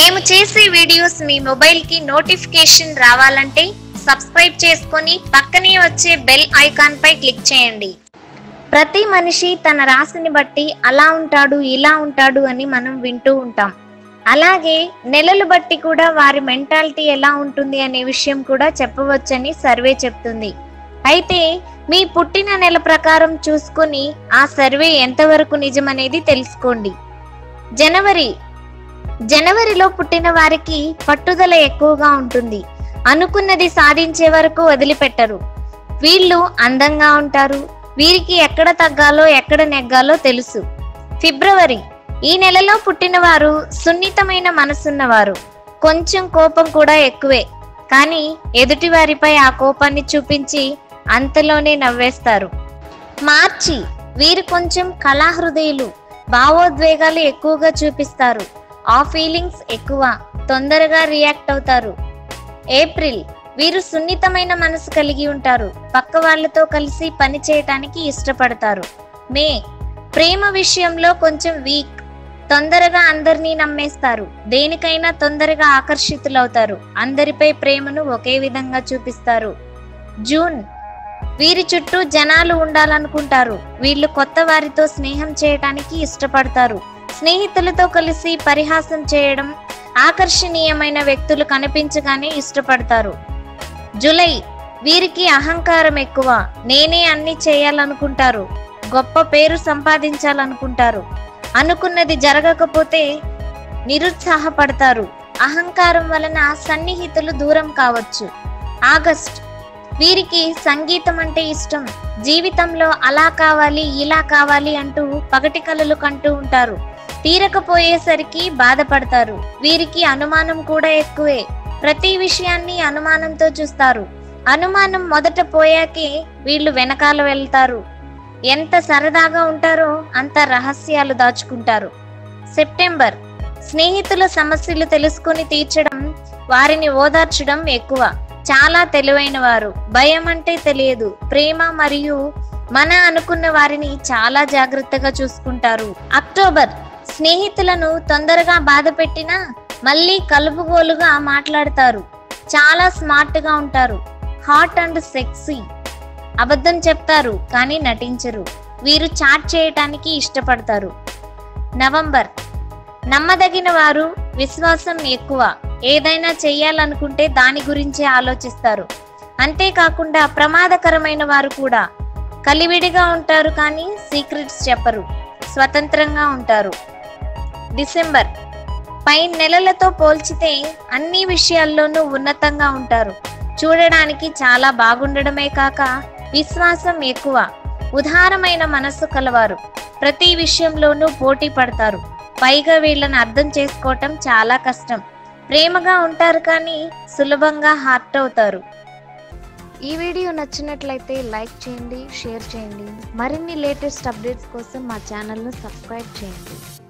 మేము చేసే వీడియోస్ మీ మొబైల్కి నోటిఫికేషన్ రావాలంటే సబ్స్క్రైబ్ చేసుకొని పక్కనే వచ్చే బెల్ ఐకాన్ పై క్లిక్ చేయండి ప్రతి మనిషి తన రాశిని బట్టి అలా ఉంటాడు ఇలా ఉంటాడు అని మనం వింటూ ఉంటాం అలాగే నెలలు బట్టి కూడా వారి మెంటాలిటీ ఎలా ఉంటుంది అనే విషయం కూడా చెప్పవచ్చని సర్వే చెప్తుంది అయితే మీ పుట్టిన నెల ప్రకారం చూసుకొని ఆ సర్వే ఎంతవరకు నిజమనేది తెలుసుకోండి జనవరి జనవరిలో పుట్టిన వారికి పట్టుదల ఎక్కువగా ఉంటుంది అనుకున్నది సాధించే వరకు వదిలిపెట్టరు వీళ్ళు అందంగా ఉంటారు వీరికి ఎక్కడ తగ్గాలో ఎక్కడ నెగ్గాలో తెలుసు ఫిబ్రవరి ఈ నెలలో పుట్టిన వారు సున్నితమైన మనసున్నవారు కొంచెం కోపం కూడా ఎక్కువే కానీ ఎదుటివారిపై ఆ కోపాన్ని చూపించి అంతలోనే నవ్వేస్తారు మార్చి వీరు కొంచెం కళాహృదయులు భావోద్వేగాలు ఎక్కువగా చూపిస్తారు ఆ ఫీలింగ్స్ ఎక్కువ తొందరగా రియాక్ట్ అవుతారు ఏప్రిల్ వీరు సున్నితమైన మనసు కలిగి ఉంటారు పక్క వాళ్ళతో కలిసి పని చేయటానికి ఇష్టపడతారు మే ప్రేమ విషయంలో కొంచెం వీక్ తొందరగా అందరినీ నమ్మేస్తారు దేనికైనా తొందరగా ఆకర్షితులవుతారు అందరిపై ప్రేమను ఒకే విధంగా చూపిస్తారు జూన్ వీరి చుట్టూ జనాలు ఉండాలనుకుంటారు వీళ్ళు కొత్త వారితో స్నేహం చేయటానికి ఇష్టపడతారు స్నేహితులతో కలిసి పరిహాసం చేయడం ఆకర్షణీయమైన వ్యక్తులు కనిపించగానే ఇష్టపడతారు జూలై వీరికి అహంకారం ఎక్కువ నేనే అన్ని చేయాలనుకుంటారు గొప్ప పేరు సంపాదించాలనుకుంటారు అనుకున్నది జరగకపోతే నిరుత్సాహపడతారు అహంకారం వలన సన్నిహితులు దూరం కావచ్చు ఆగస్ట్ వీరికి సంగీతం అంటే ఇష్టం జీవితంలో అలా కావాలి ఇలా కావాలి అంటూ పగటి కలలు కంటూ ఉంటారు తీరకపోయేసరికి బాధపడతారు వీరికి అనుమానం కూడా ఎక్కువే ప్రతి విషయాన్ని అనుమానంతో చూస్తారు అనుమానం మొదట పోయాకే వీళ్ళు వెనకాల వెళ్తారు ఎంత సరదాగా ఉంటారో అంత రహస్యాలు దాచుకుంటారు సెప్టెంబర్ స్నేహితుల సమస్యలు తెలుసుకొని తీర్చడం వారిని ఓదార్చడం ఎక్కువ చాలా తెలివైన వారు భయం అంటే తెలియదు ప్రేమ మరియు మన అనుకున్న వారిని చాలా జాగ్రత్తగా చూసుకుంటారు అక్టోబర్ స్నేహితులను తొందరగా బాధ పెట్టినా మళ్ళీ కలుపుగోలుగా మాట్లాడతారు చాలా స్మార్ట్ గా ఉంటారు హాట్ అండ్ సెక్సీ అబద్ధం చెప్తారు కానీ నటించరు వీరు చాట్ చేయటానికి ఇష్టపడతారు నవంబర్ నమ్మదగిన వారు విశ్వాసం ఎక్కువ ఏదైనా చెయ్యాలనుకుంటే దాని గురించే ఆలోచిస్తారు అంతేకాకుండా ప్రమాదకరమైన వారు కూడా కలివిడిగా ఉంటారు కానీ సీక్రెట్స్ చెప్పరు స్వతంత్రంగా ఉంటారు డిసెంబర్ పై నెలలతో పోల్చితే అన్ని విషయాల్లోనూ ఉన్నతంగా ఉంటారు చూడడానికి చాలా బాగుండడమే కాక విశ్వాసం ఎక్కువ ఉదారమైన మనస్సు కలవారు ప్రతి విషయంలోనూ పోటీ పడతారు పైగా వీళ్ళని అర్థం చేసుకోవటం చాలా కష్టం ప్రేమగా ఉంటారు కానీ సులభంగా హార్ట్ అవుతారు ఈ వీడియో నచ్చినట్లయితే లైక్ చేయండి షేర్ చేయండి మరిన్ని లేటెస్ట్ అప్డేట్స్ కోసం మా ఛానల్ను సబ్స్క్రైబ్ చేయండి